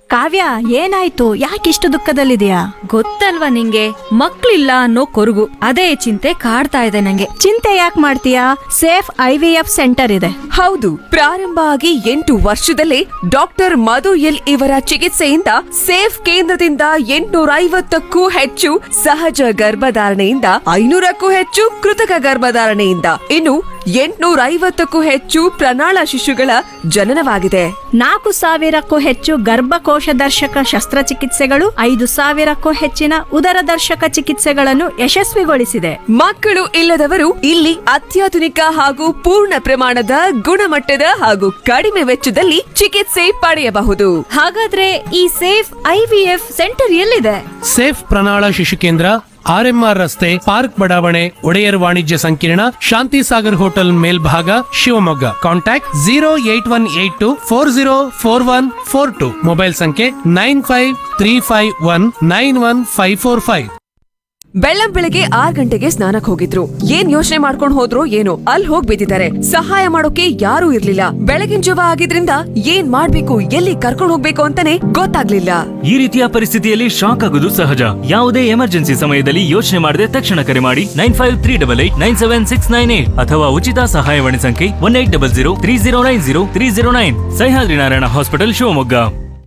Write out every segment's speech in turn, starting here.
ಕಾವ್ಯ ಏನಾಯ್ತು ಯಾಕಿಷ್ಟು ದುಃಖದಲ್ಲಿದೆಯಾ ಗೊತ್ತಲ್ವಾ ನಿಂಗೆ ಮಕ್ಳಿಲ್ಲ ಅನ್ನೋ ಕೊರಗು ಅದೇ ಚಿಂತೆ ಕಾಡ್ತಾ ಇದೆ ನಂಗೆ ಚಿಂತೆ ಯಾಕೆ ಮಾಡ್ತೀಯಾ safe I V F centre ಇದೆ ಹೌದು ಪ್ರಾರಂಭ ಆಗಿ ಎಂಟು ವರ್ಷದಲ್ಲೇ ಡಾಕ್ಟರ್ ಮಧು ಎಲ್ ಇವರ ಚಿಕಿತ್ಸೆಯಿಂದ ಸೇಫ್ ಕೇಂದ್ರದಿಂದ ಎಂಟುನೂರ ಐವತ್ತಕ್ಕೂ ಹೆಚ್ಚು ಸಹಜ ಗರ್ಭಧಾರಣೆಯಿಂದ ಐನೂರಕ್ಕೂ ಹೆಚ್ಚು ಕೃತಕ ಗರ್ಭಧಾರಣೆಯಿಂದ ಇನ್ನು ಎಂಟುನೂರ ಐವತ್ತಕ್ಕೂ ಹೆಚ್ಚು ಪ್ರಣಾಳ ಶಿಶುಗಳ ಜನನವಾಗಿದೆ ನಾಲ್ಕು ಸಾವಿರಕ್ಕೂ ಹೆಚ್ಚು ಗರ್ಭಕೋಶ ದರ್ಶಕ ಶಸ್ತ್ರಚಿಕಿತ್ಸೆಗಳು ಐದು ಸಾವಿರಕ್ಕೂ ಹೆಚ್ಚಿನ ಉದರ ದರ್ಶಕ ಚಿಕಿತ್ಸೆಗಳನ್ನು ಯಶಸ್ವಿಗೊಳಿಸಿದೆ ಮಕ್ಕಳು ಇಲ್ಲದವರು ಇಲ್ಲಿ ಅತ್ಯಾಧುನಿಕ ಹಾಗೂ ಪೂರ್ಣ ಪ್ರಮಾಣದ ಗುಣಮಟ್ಟದ ಹಾಗೂ ಕಡಿಮೆ ವೆಚ್ಚದಲ್ಲಿ ಚಿಕಿತ್ಸೆ ಪಡೆಯಬಹುದು ಹಾಗಾದ್ರೆ ಈ safe I V F centre ಎಲ್ಲಿದೆ ಸೇಫ್ ಪ್ರಣಾಳ ಶಿಶು ಕೇಂದ್ರ ಆರ್ಎಂಆರ್ ರಸ್ತೆ ಪಾರ್ಕ್ ಬಡಾವಣೆ ಒಡೆಯರ್ ವಾಣಿಜ್ಯ ಸಂಕೀರ್ಣ ಶಾಂತಿ ಸಾಗರ್ ಹೋಟೆಲ್ ಮೇಲ್ಭಾಗ Shivamogga contact zero eight one eight two four zero four one four two mobile ಸಂಖ್ಯೆ nine five three five one nine one five four five ಬೆಳ್ಳಂ ಬೆಳಗ್ಗೆ ಆರ್ ಗಂಟೆಗೆ ಸ್ನಾನಕ್ ಹೋಗಿದ್ರು ಏನ್ ಯೋಚನೆ ಮಾಡ್ಕೊಂಡ್ ಹೋದ್ರು ಏನೋ ಅಲ್ಲಿ ಹೋಗ್ ಬಿದ್ದಿದ್ದಾರೆ ಸಹಾಯ ಮಾಡೋಕೆ ಯಾರೂ ಇರ್ಲಿಲ್ಲ ಬೆಳಗಿನ ಜವ ಆಗಿದ್ರಿಂದ ಏನ್ ಮಾಡ್ಬೇಕು ಎಲ್ಲಿ ಕರ್ಕೊಂಡ್ ಹೋಗ್ಬೇಕು ಅಂತಾನೆ ಗೊತ್ತಾಗ್ಲಿಲ್ಲ ಈ ರೀತಿಯ ಪರಿಸ್ಥಿತಿಯಲ್ಲಿ ಶಾಕ್ ಆಗುವುದು ಸಹಜ ಯಾವುದೇ ಎಮರ್ಜೆನ್ಸಿ ಸಮಯದಲ್ಲಿ ಯೋಚನೆ ಮಾಡದೆ ತಕ್ಷಣ ಕರೆ ಮಾಡಿ nine five three double eight nine seven six nine eight ಅಥವಾ ಉಚಿತ ಸಹಾಯವಾಣಿ ಸಂಖ್ಯೆ one eight double zero three zero nine zero three zero nine Sahyadri Narayana hospital Shivamogga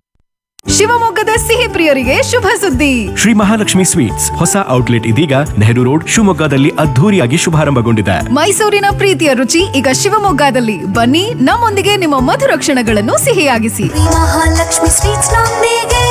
ಶಿವಮೊಗ್ಗದ ಸಿಹಿ ಪ್ರಿಯರಿಗೆ ಶುಭ ಸುದ್ದಿ ಶ್ರೀ ಮಹಾಲಕ್ಷ್ಮಿ ಸ್ವೀಟ್ಸ್ ಹೊಸ ಔಟ್ಲೆಟ್ ಇದೀಗ ನೆಹರು ರೋಡ್ ಶಿವಮೊಗ್ಗದಲ್ಲಿ ಅದ್ಧೂರಿಯಾಗಿ ಶುಭಾರಂಭಗೊಂಡಿದೆ ಮೈಸೂರಿನ ಪ್ರೀತಿಯ ರುಚಿ ಈಗ ಶಿವಮೊಗ್ಗದಲ್ಲಿ ಬನ್ನಿ ನಮ್ಮೊಂದಿಗೆ ನಿಮ್ಮ ಮಧುರ ಕ್ಷಣಗಳನ್ನು ಸಿಹಿಯಾಗಿಸಿ ಮಹಾಲಕ್ಷ್ಮಿ ಸ್ವೀಟ್ಸ್ ನೊಂದಿಗೆ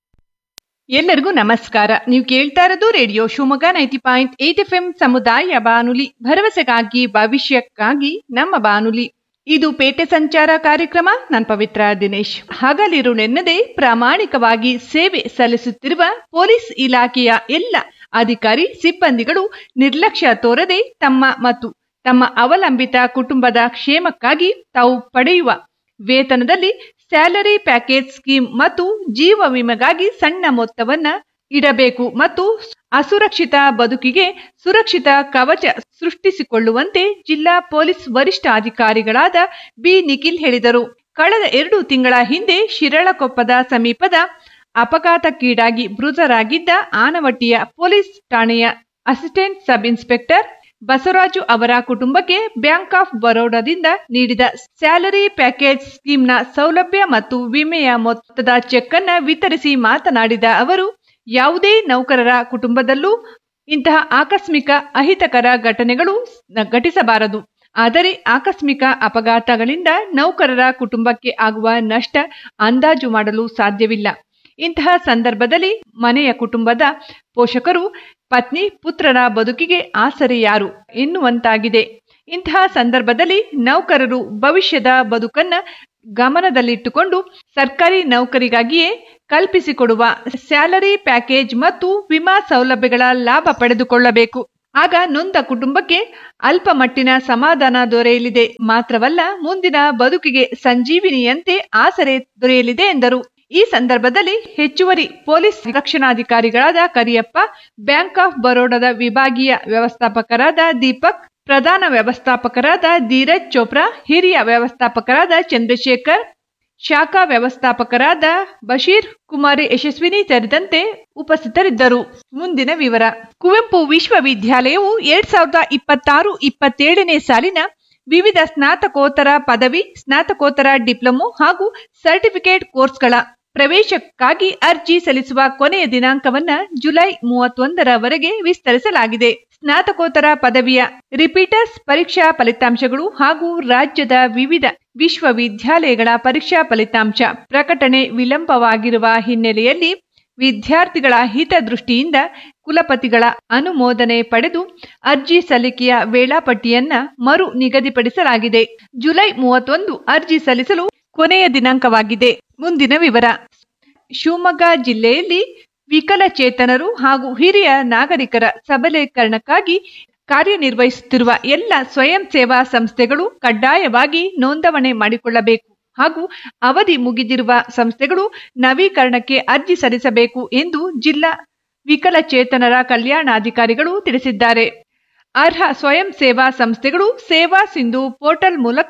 ಎಲ್ಲರಿಗೂ ನಮಸ್ಕಾರ ನೀವು ಕೇಳ್ತಾ ಇರೋದು radio Shivamogga ninety point eight F M ಸಮುದಾಯ ಬಾನುಲಿ ಭರವಸೆಗಾಗಿ ಭವಿಷ್ಯಕ್ಕಾಗಿ ನಮ್ಮ ಬಾನುಲಿ ಇದು ಪೇಟೆ ಸಂಚಾರ ಕಾರ್ಯಕ್ರಮ ನಾನು ಪವಿತ್ರ ದಿನೇಶ್ ಹಗಲಿರು ನೆನ್ನದೆ ಪ್ರಾಮಾಣಿಕವಾಗಿ ಸೇವೆ ಸಲ್ಲಿಸುತ್ತಿರುವ ಪೊಲೀಸ್ ಇಲಾಖೆಯ ಎಲ್ಲ ಅಧಿಕಾರಿ ಸಿಬ್ಬಂದಿಗಳು ನಿರ್ಲಕ್ಷ್ಯ ತೋರದೆ ತಮ್ಮ ಮತ್ತು ತಮ್ಮ ಅವಲಂಬಿತ ಕುಟುಂಬದ ಕ್ಷೇಮಕ್ಕಾಗಿ ತಾವು ಪಡೆಯುವ ವೇತನದಲ್ಲಿ ಸ್ಯಾಲರಿ ಪ್ಯಾಕೇಜ್ ಸ್ಕೀಮ್ ಮತ್ತು ಜೀವ ವಿಮೆಗಾಗಿ ಸಣ್ಣ ಮೊತ್ತವನ್ನ ಇಡಬೇಕು ಮತ್ತು ಅಸುರಕ್ಷಿತ ಬದುಕಿಗೆ ಸುರಕ್ಷಿತ ಕವಚ ಸೃಷ್ಟಿಸಿಕೊಳ್ಳುವಂತೆ ಜಿಲ್ಲಾ ಪೊಲೀಸ್ ವರಿಷ್ಠಾಧಿಕಾರಿಗಳಾದ ಬಿ ನಿಖಿಲ್ ಹೇಳಿದರು ಕಳೆದ ಎರಡು ತಿಂಗಳ ಹಿಂದೆ ಶಿರಳಕೊಪ್ಪದ ಸಮೀಪದ ಅಪಘಾತಕ್ಕೀಡಾಗಿ ಮೃತರಾಗಿದ್ದ ಆನವಟ್ಟಿಯ ಪೊಲೀಸ್ ಠಾಣೆಯ ಅಸಿಸ್ಟೆಂಟ್ ಸಬ್ ಇನ್ಸ್ಪೆಕ್ಟರ್ ಬಸವರಾಜು ಅವರ ಕುಟುಂಬಕ್ಕೆ ಬ್ಯಾಂಕ್ ಆಫ್ ಬರೋಡಾದಿಂದ ನೀಡಿದ ಸ್ಯಾಲರಿ ಪ್ಯಾಕೇಜ್ ಸ್ಕೀಮ್ನ ಸೌಲಭ್ಯ ಮತ್ತು ವಿಮೆಯ ಮೊತ್ತದ ಚೆಕ್ ಅನ್ನ ವಿತರಿಸಿ ಮಾತನಾಡಿದ ಅವರು ಯಾವುದೇ ನೌಕರರ ಕುಟುಂಬದಲ್ಲೂ ಇಂತಹ ಆಕಸ್ಮಿಕ ಅಹಿತಕರ ಘಟನೆಗಳು ಘಟಿಸಬಾರದು ಆದರೆ ಆಕಸ್ಮಿಕ ಅಪಘಾತಗಳಿಂದ ನೌಕರರ ಕುಟುಂಬಕ್ಕೆ ಆಗುವ ನಷ್ಟ ಅಂದಾಜು ಮಾಡಲು ಸಾಧ್ಯವಿಲ್ಲ ಇಂತಹ ಸಂದರ್ಭದಲ್ಲಿ ಮನೆಯ ಕುಟುಂಬದ ಪೋಷಕರು ಪತ್ನಿ ಪುತ್ರರ ಬದುಕಿಗೆ ಆಸರೆ ಯಾರು ಎನ್ನುವಂತಾಗಿದೆ ಇಂತಹ ಸಂದರ್ಭದಲ್ಲಿ ನೌಕರರು ಭವಿಷ್ಯದ ಬದುಕನ್ನ ಗಮನದಲ್ಲಿಟ್ಟುಕೊಂಡು ಸರ್ಕಾರಿ ನೌಕರಿಗಾಗಿಯೇ ಕಲ್ಪಿಸಿಕೊಡುವ ಸ್ಯಾಲರಿ ಪ್ಯಾಕೇಜ್ ಮತ್ತು ವಿಮಾ ಸೌಲಭ್ಯಗಳ ಲಾಭ ಪಡೆದುಕೊಳ್ಳಬೇಕು ಆಗ ನೊಂದ ಕುಟುಂಬಕ್ಕೆ ಅಲ್ಪ ಮಟ್ಟಿನ ಸಮಾಧಾನ ದೊರೆಯಲಿದೆ ಮಾತ್ರವಲ್ಲ ಮುಂದಿನ ಬದುಕಿಗೆ ಸಂಜೀವಿನಿಯಂತೆ ಆಸರೆ ದೊರೆಯಲಿದೆ ಎಂದರು ಈ ಸಂದರ್ಭದಲ್ಲಿ ಹೆಚ್ಚುವರಿ ಪೊಲೀಸ್ ರಕ್ಷಣಾಧಿಕಾರಿಗಳಾದ ಕರಿಯಪ್ಪ ಬ್ಯಾಂಕ್ ಆಫ್ ಬರೋಡಾದ ವಿಭಾಗೀಯ ವ್ಯವಸ್ಥಾಪಕರಾದ ದೀಪಕ್ ಪ್ರಧಾನ ವ್ಯವಸ್ಥಾಪಕರಾದ ಧೀರಜ್ ಚೋಪ್ರಾ ಹಿರಿಯ ವ್ಯವಸ್ಥಾಪಕರಾದ ಚಂದ್ರಶೇಖರ್ ಶಾಖಾ ವ್ಯವಸ್ಥಾಪಕರಾದ ಬಶೀರ್ ಕುಮಾರಿ ಯಶಸ್ವಿನಿ ಸೇರಿದಂತೆ ಉಪಸ್ಥಿತರಿದ್ದರು ಮುಂದಿನ ವಿವರ ಕುವೆಂಪು ವಿಶ್ವವಿದ್ಯಾಲಯವು ಎರಡ್ ಸಾವಿರದ ಇಪ್ಪತ್ತಾರು ಇಪ್ಪತ್ತೇಳನೇ ಸಾಲಿನ ವಿವಿಧ ಸ್ನಾತಕೋತ್ತರ ಪದವಿ ಸ್ನಾತಕೋತ್ತರ ಡಿಪ್ಲೊಮೊ ಹಾಗೂ ಸರ್ಟಿಫಿಕೇಟ್ ಕೋರ್ಸ್ಗಳ ಪ್ರವೇಶಕ್ಕಾಗಿ ಅರ್ಜಿ ಸಲ್ಲಿಸುವ ಕೊನೆಯ ದಿನಾಂಕವನ್ನ ಜುಲೈ ಮೂವತ್ತೊಂದರವರೆಗೆ ವಿಸ್ತರಿಸಲಾಗಿದೆ ಸ್ನಾತಕೋತ್ತರ ಪದವಿಯ ರಿಪೀಟರ್ಸ್ ಪರೀಕ್ಷಾ ಫಲಿತಾಂಶಗಳು ಹಾಗೂ ರಾಜ್ಯದ ವಿವಿಧ ವಿಶ್ವವಿದ್ಯಾಲಯಗಳ ಪರೀಕ್ಷಾ ಫಲಿತಾಂಶ ಪ್ರಕಟಣೆ ವಿಳಂಬವಾಗಿರುವ ಹಿನ್ನೆಲೆಯಲ್ಲಿ ವಿದ್ಯಾರ್ಥಿಗಳ ಹಿತದೃಷ್ಟಿಯಿಂದ ಕುಲಪತಿಗಳ ಅನುಮೋದನೆ ಪಡೆದು ಅರ್ಜಿ ಸಲ್ಲಿಕೆಯ ವೇಳಾಪಟ್ಟಿಯನ್ನ ಮರು ನಿಗದಿಪಡಿಸಲಾಗಿದೆ ಜುಲೈ ಮೂವತ್ತೊಂದು ಅರ್ಜಿ ಸಲ್ಲಿಸಲು ಕೊನೆಯ ದಿನಾಂಕವಾಗಿದೆ ಮುಂದಿನ ವಿವರ ಶಿವಮೊಗ್ಗ ಜಿಲ್ಲೆಯಲ್ಲಿ ವಿಕಲಚೇತನರು ಹಾಗೂ ಹಿರಿಯ ನಾಗರಿಕರ ಸಬಲೀಕರಣಕ್ಕಾಗಿ ಕಾರ್ಯನಿರ್ವಹಿಸುತ್ತಿರುವ ಎಲ್ಲ ಸ್ವಯಂ ಸೇವಾ ಸಂಸ್ಥೆಗಳು ಕಡ್ಡಾಯವಾಗಿ ನೋಂದಣಿ ಮಾಡಿಕೊಳ್ಳಬೇಕು ಹಾಗೂ ಅವಧಿ ಮುಗಿದಿರುವ ಸಂಸ್ಥೆಗಳು ನವೀಕರಣಕ್ಕೆ ಅರ್ಜಿ ಸಲ್ಲಿಸಬೇಕು ಎಂದು ಜಿಲ್ಲಾ ವಿಕಲಚೇತನರ ಕಲ್ಯಾಣಾಧಿಕಾರಿಗಳು ತಿಳಿಸಿದ್ದಾರೆ ಅರ್ಹ ಸ್ವಯಂ ಸೇವಾ ಸಂಸ್ಥೆಗಳು ಸೇವಾ ಸಿಂಧು ಪೋರ್ಟಲ್ ಮೂಲಕ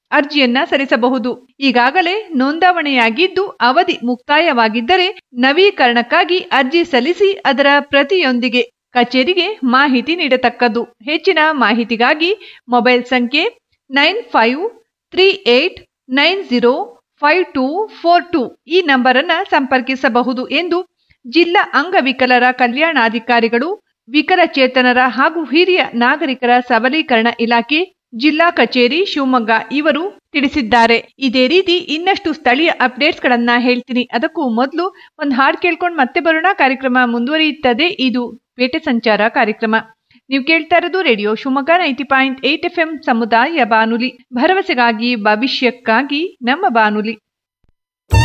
ಅರ್ಜಿಯನ್ನ ಸಲ್ಲಿಸಬಹುದು ಈಗಾಗಲೇ ನೋಂದಾವಣೆಯಾಗಿದ್ದು ಅವಧಿ ಮುಕ್ತಾಯವಾಗಿದ್ದರೆ ನವೀಕರಣಕ್ಕಾಗಿ ಅರ್ಜಿ ಸಲ್ಲಿಸಿ ಅದರ ಪ್ರತಿಯೊಂದಿಗೆ ಕಚೇರಿಗೆ ಮಾಹಿತಿ ನೀಡತಕ್ಕದ್ದು ಹೆಚ್ಚಿನ ಮಾಹಿತಿಗಾಗಿ ಮೊಬೈಲ್ ಸಂಖ್ಯೆ nine five three eight nine zero five two four two ಈ ನಂಬರನ್ನ ಸಂಪರ್ಕಿಸಬಹುದು ಎಂದು ಜಿಲ್ಲಾ ಅಂಗವಿಕಲರ ಕಲ್ಯಾಣಾಧಿಕಾರಿಗಳು ವಿಕಲಚೇತನರ ಹಾಗೂ ಹಿರಿಯ ನಾಗರಿಕರ ಸಬಲೀಕರಣ ಇಲಾಖೆ ಜಿಲ್ಲಾ ಕಚೇರಿ ಶಿವಮೊಗ್ಗ ಇವರು ತಿಳಿಸಿದ್ದಾರೆ ಇದೇ ರೀತಿ ಇನ್ನಷ್ಟು ಸ್ಥಳೀಯ ಅಪ್ಡೇಟ್ಸ್ ಗಳನ್ನ ಹೇಳ್ತೀನಿ ಅದಕ್ಕೂ ಮೊದಲು ಒಂದು ಹಾಡು ಕೇಳ್ಕೊಂಡು ಮತ್ತೆ ಬರೋಣ ಕಾರ್ಯಕ್ರಮ ಮುಂದುವರಿಯುತ್ತದೆ ಇದು ಪೇಟೆ ಸಂಚಾರ ಕಾರ್ಯಕ್ರಮ ನೀವು ಕೇಳ್ತಾ ಇರೋದು radio Shivamogga ninety point eight F M ಸಮುದಾಯ ಬಾನುಲಿ ಭರವಸೆಗಾಗಿ ಭವಿಷ್ಯಕ್ಕಾಗಿ ನಮ್ಮ ಬಾನುಲಿ